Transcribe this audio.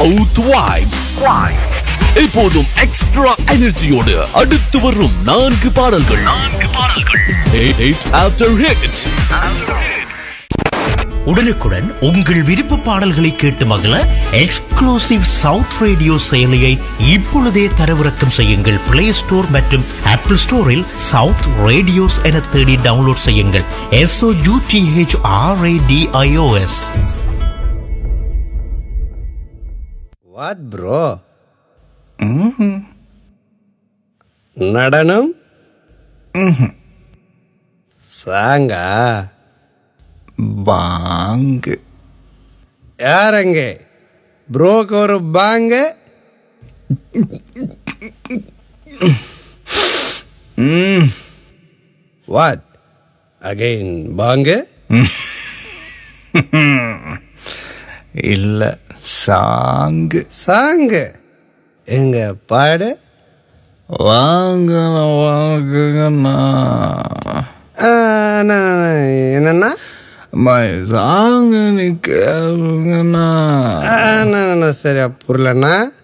South vibes இப்போதும் extra எனர்ஜியோடு அடுத்து வரும் நான்கு பாடல்கள் Hit after hit. உடனுக்குடன் உங்கள் விருப்ப பாடல்களை கேட்டு மகிழ எக்ஸ்க்ளூசிவ் சவுத் ரேடியோ செயலியை இப்பொழுதே தரவிறக்கம் செய்யுங்கள் பிளே ஸ்டோர் மற்றும் ஆப்பிள் ஸ்டோரில் சவுத் ரேடியோஸ் என தேடி டவுன்லோட் செய்யுங்கள் S O U T H R A D I O S what bro நடனம் சாங்கா பாங்கு யாரங்க ப்ரோக்கு ஒரு பாங்க வாட் அகைன் பாங்க இல்ல சாங்கு சாங்கு எங்க பாடு வாங்க வாங்குங்கண்ணா ஆ, நா, நா, நா, என்னண்ணா அம்மா, சாங்கு நீ கேளுங்கண்ணா ஆ, நா, நா, நா, சரியா புரியலண்ணா